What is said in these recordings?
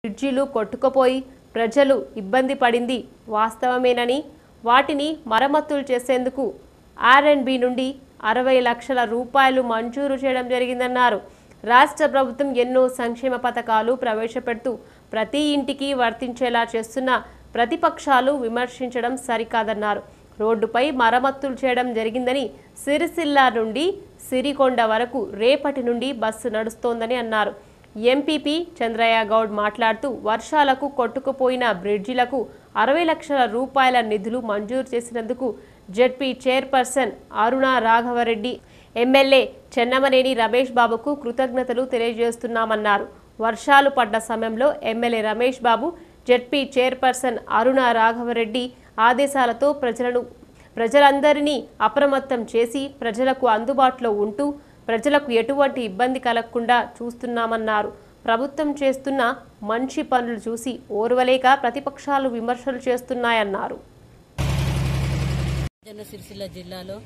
బ్రిడ్జిలు కొట్టుకుపోయి ప్రజలు ఇబ్బంది పడింది వాస్తవమేనని వాటిని మరమ్మతులు చేసేందుకు ఆర్ఎన్బి నుండి అరవై లక్షల రూపాయలు మంజూరు చేయడం జరిగిందన్నారు రాష్ట్ర ప్రభుత్వం ఎన్నో సంక్షేమ పథకాలు ప్రవేశపెడుతూ ప్రతి ఇంటికి వర్తించేలా చేస్తున్న ప్రతిపక్షాలు విమర్శించడం సరికాదన్నారు రోడ్డుపై మరమ్మతులు చేయడం జరిగిందని సిరిసిల్ల నుండి సిరికొండ వరకు రేపటి నుండి బస్సు నడుస్తోందని అన్నారు ఎంపీపీ చంద్రయ్య గౌడ్ మాట్లాడుతూ వర్షాలకు కొట్టుకుపోయిన బ్రిడ్జిలకు అరవై లక్షల రూపాయల నిధులు మంజూరు చేసినందుకు జెడ్పీ చైర్పర్సన్ అరుణ రాఘవరెడ్డి ఎమ్మెల్యే చెన్నమనేని రమేష్ బాబుకు కృతజ్ఞతలు తెలియజేస్తున్నామన్నారు వర్షాలు పడ్డ సమయంలో ఎమ్మెల్యే రమేష్ బాబు జెడ్పీ చైర్పర్సన్ అరుణ రాఘవరెడ్డి ఆదేశాలతో ప్రజలను ప్రజలందరినీ అప్రమత్తం చేసి ప్రజలకు అందుబాటులో ఉంటూ ప్రజలకు ఎటువంటి ఇబ్బంది కలగకుండా చూస్తున్నామన్నారు ప్రభుత్వం చేస్తున్న మంచి పనులు చూసి ఓర్వలేక ప్రతిపక్షాలు విమర్శలు చేస్తున్నాయన్నారు జన సిరిసిల్ల జిల్లాలో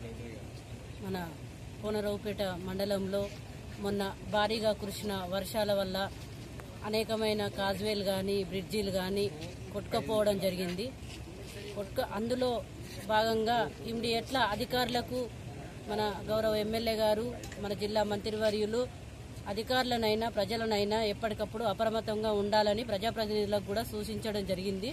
మన కోనరావుపేట మండలంలో మొన్న భారీగా కురిసిన వర్షాల వల్ల అనేకమైన కాజ్వేలు కానీ బ్రిడ్జీలు కానీ కొట్టుకపోవడం జరిగింది కొట్టుక అందులో భాగంగా ఇమ్మీడియట్ల అధికారులకు మన గౌరవ ఎమ్మెల్యే గారు మన జిల్లా మంత్రివర్యులు అధికారులనైనా ప్రజలనైనా ఎప్పటికప్పుడు అప్రమత్తంగా ఉండాలని ప్రజాప్రతినిధులకు కూడా సూచించడం జరిగింది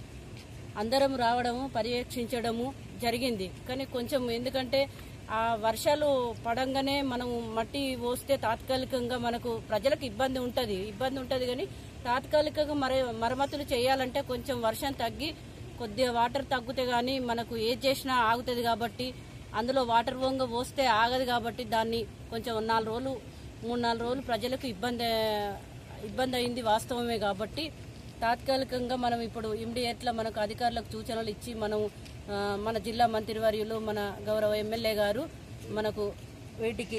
అందరం రావడము పర్యవేక్షించడము జరిగింది కానీ కొంచెం ఎందుకంటే ఆ వర్షాలు పడంగానే మనం మట్టి పోస్తే తాత్కాలికంగా మనకు ప్రజలకు ఇబ్బంది ఉంటుంది ఇబ్బంది ఉంటుంది కానీ తాత్కాలికంగా మరి మరమ్మతులు చేయాలంటే కొంచెం వర్షం తగ్గి కొద్దిగా వాటర్ తగ్గితే కానీ మనకు ఏది చేసినా ఆగుతుంది కాబట్టి అందులో వాటర్ బొంగ పోస్తే ఆగదు కాబట్టి దాన్ని కొంచెం నాలుగు రోజులు మూడు నాలుగు రోజులు ప్రజలకు ఇబ్బంది ఇబ్బంది అయింది వాస్తవమే కాబట్టి తాత్కాలికంగా మనం ఇప్పుడు ఇమ్మీడియట్లా మనకు అధికారులకు సూచనలు ఇచ్చి మనం ఆ, మన జిల్లా మంత్రివర్యులు మన గౌరవ ఎమ్మెల్యే గారు మనకు వీటికి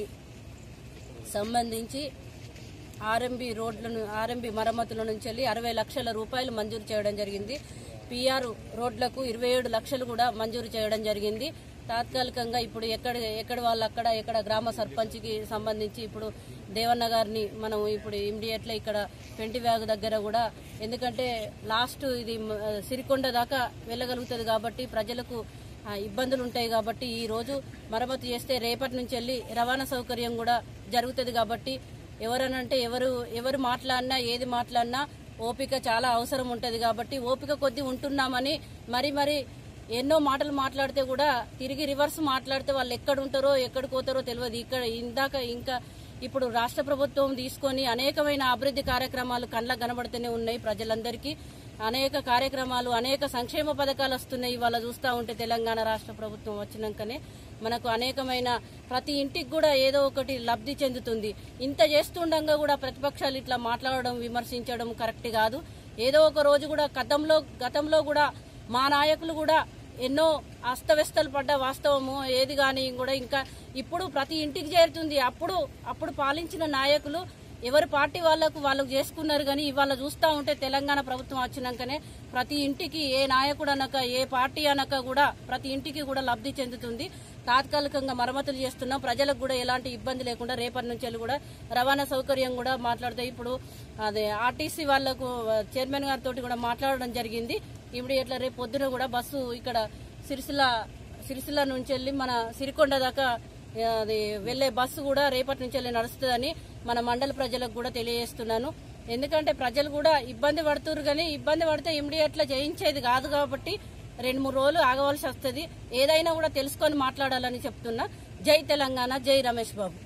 సంబంధించి ఆర్ఎంబి రోడ్లను ఆర్ఎంబి మరమ్మతుల నుంచి వెళ్ళి అరవై లక్షల రూపాయలు మంజూరు చేయడం జరిగింది పిఆర్ రోడ్లకు ఇరవై ఏడు లక్షలు కూడా మంజూరు చేయడం జరిగింది తాత్కాలికంగా ఇప్పుడు ఎక్కడ ఎక్కడ వాళ్ళు అక్కడ ఎక్కడ గ్రామ సర్పంచ్కి సంబంధించి ఇప్పుడు దేవన్న గారిని మనం ఇప్పుడు ఇమ్మీడియట్లీ ఇక్కడ పెంటి వ్యాగ్ దగ్గర కూడా ఎందుకంటే లాస్ట్ ఇది మ- సిరికొండ దాకా వెళ్ళగలుగుతుంది కాబట్టి ప్రజలకు ఆ, ఇబ్బందులు ఉంటాయి కాబట్టి ఈ రోజు మరమ్మతు చేస్తే రేపటి నుంచి వెళ్ళి రవాణా సౌకర్యం కూడా జరుగుతుంది కాబట్టి ఎవరనంటే ఎవరు ఎవరు మాట్లాడినా ఏది మాట్లాడినా ఓపిక చాలా అవసరం ఉంటుంది కాబట్టి ఓపిక కొద్ది ఉంటున్నామని మరి మరి ఎన్నో మాటలు మాట్లాడితే కూడా తిరిగి రివర్స్ మాట్లాడితే వాళ్ళు ఎక్కడ ఉంటారో ఎక్కడికి పోతారో తెలియదు ఇక్కడ ఇందాక ఇంకా ఇప్పుడు రాష్ట్ర ప్రభుత్వం తీసుకొని అనేకమైన అభివృద్ధి కార్యక్రమాలు కళ్ళకు కనబడుతూనే ఉన్నాయి ప్రజలందరికీ అనేక కార్యక్రమాలు అనేక సంక్షేమ పథకాలు వస్తున్నాయి ఇవాళ చూస్తూ ఉంటే తెలంగాణ రాష్ట్ర ప్రభుత్వం వచ్చినాకనే మనకు అనేకమైన ప్రతి ఇంటికి కూడా ఏదో ఒకటి లబ్ధి చెందుతుంది ఇంత చేస్తుండగా కూడా ప్రతిపక్షాలు ఇట్లా మాట్లాడడం విమర్శించడం కరెక్ట్ కాదు ఏదో ఒక రోజు కూడా గతంలో గతంలో కూడా మా నాయకులు కూడా ఎన్నో అస్తవ్యస్తలు పడ్డ వాస్తవము ఏది కానీ కూడా ఇంకా ఇప్పుడు ప్రతి ఇంటికి చేరుతుంది అప్పుడు అప్పుడు పాలించిన నాయకులు ఎవరి పార్టీ వాళ్ళకు వాళ్ళకు చేసుకున్నారు కానీ ఇవాళ చూస్తూ ఉంటే తెలంగాణ ప్రభుత్వం వచ్చినాకనే ప్రతి ఇంటికి ఏ నాయకుడు అనక ఏ పార్టీ అనక కూడా ప్రతి ఇంటికి కూడా లబ్ధి చెందుతుంది తాత్కాలికంగా మరమ్మతులు చేస్తున్నాం ప్రజలకు కూడా ఎలాంటి ఇబ్బంది లేకుండా రేపటి నుంచి వెళ్ళి కూడా రవాణా సౌకర్యం కూడా మాట్లాడతాయి ఇప్పుడు అదే ఆర్టీసీ వాళ్లకు చైర్మన్ గారితో కూడా మాట్లాడడం జరిగింది ఇమీడియట్లా రేపు పొద్దున కూడా బస్సు ఇక్కడ సిరిసిల్ల సిరిసిల్ల నుంచి వెళ్ళి మన సిరికొండ దాకా ఆ, అది వెళ్లే బస్సు కూడా రేపటి నుంచి వెళ్ళి నడుస్తుందని మన మండల ప్రజలకు కూడా తెలియజేస్తున్నాను ఎందుకంటే ప్రజలు కూడా ఇబ్బంది పడుతున్నారు కానీ ఇబ్బంది పడితే ఇమీడియట్లా చేయించేది కాదు కాబట్టి రెండు మూడు రోజులు ఆగవలసి వస్తుంది ఏదైనా కూడా తెలుసుకొని మాట్లాడాలని చెప్తున్నా జై తెలంగాణ జై రమేష్ బాబు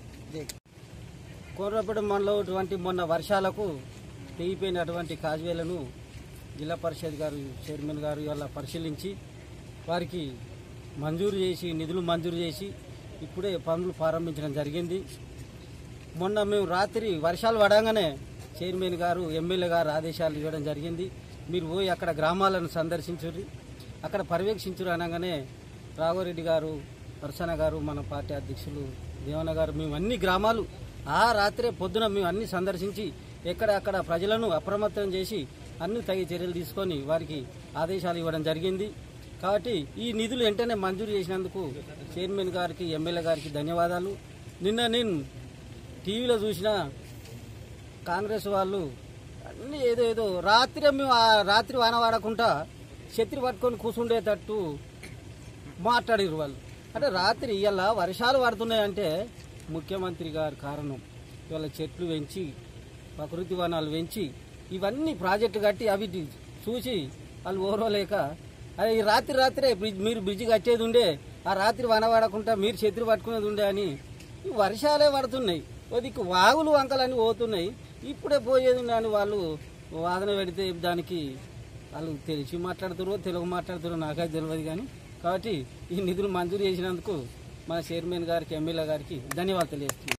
కోర్రపేట మండలం మొన్న వర్షాలకు తెగిపోయినటువంటి కాజ్వేలను జిల్లా పరిషత్ గారు చైర్మన్ గారు ఇవాళ పరిశీలించి వారికి మంజూరు చేసి నిధులు మంజూరు చేసి ఇప్పుడే పనులు ప్రారంభించడం జరిగింది మొన్న మేము రాత్రి వర్షాలు పడంగానే చైర్మన్ గారు ఎమ్మెల్యే గారు ఆదేశాలు ఇవ్వడం జరిగింది మీరు పోయి అక్కడ గ్రామాలను సందర్శించుర్రి అక్కడ పర్యవేక్షించురు అనగానే రాఘవరెడ్డి గారు పర్సన గారు మన పార్టీ అధ్యక్షులు దేవన్న గారు మేము అన్ని గ్రామాలు ఆ రాత్రే పొద్దున మేము అన్ని సందర్శించి ఎక్కడ అక్కడ ప్రజలను అప్రమత్తం చేసి అన్ని తగి చర్యలు తీసుకొని వారికి ఆదేశాలు ఇవ్వడం జరిగింది కాబట్టి ఈ నిధులు వెంటనే మంజూరు చేసినందుకు చైర్మన్ గారికి ఎమ్మెల్యే గారికి ధన్యవాదాలు నిన్న నేను టీవీలో చూసిన కాంగ్రెస్ వాళ్ళు అన్ని ఏదో ఏదో రాత్రి మేము ఆ రాత్రి వాన వాడకుండా ఛత్రి పట్టుకొని కూర్చుండేటట్టు మాట్లాడారు వాళ్ళు అంటే రాత్రి ఇవాళ వర్షాలు పడుతున్నాయంటే ముఖ్యమంత్రి గారి కారణం ఇవాళ చెట్లు పెంచి ప్రకృతి వనాలు పెంచి ఇవన్నీ ప్రాజెక్టు కట్టి అవి చూసి వాళ్ళు ఓర్వలేక అదే ఈ రాత్రి రాత్రే బ్రిడ్జ్ మీరు బ్రిడ్జ్ కట్టేది ఉండే ఆ రాత్రి వన పడకుండా మీరు చెట్లు పట్టుకునేది ఉండే అని ఈ వర్షాలే పడుతున్నాయి దిక్కు వాగులు వంకలన్నీ పోతున్నాయి ఇప్పుడే పోయేది ఉండే అని వాళ్ళు వాదన పెడితే దానికి వాళ్ళు తెలిసి మాట్లాడుతారో తెలుగు మాట్లాడుతారో నాకైతే తెలియదు కానీ కాబట్టి ఈ నిధులు మంజూరు చేసినందుకు మన చైర్మన్ గారికి ఎమ్మెల్యే గారికి ధన్యవాదాలు తెలియజేస్తున్నాను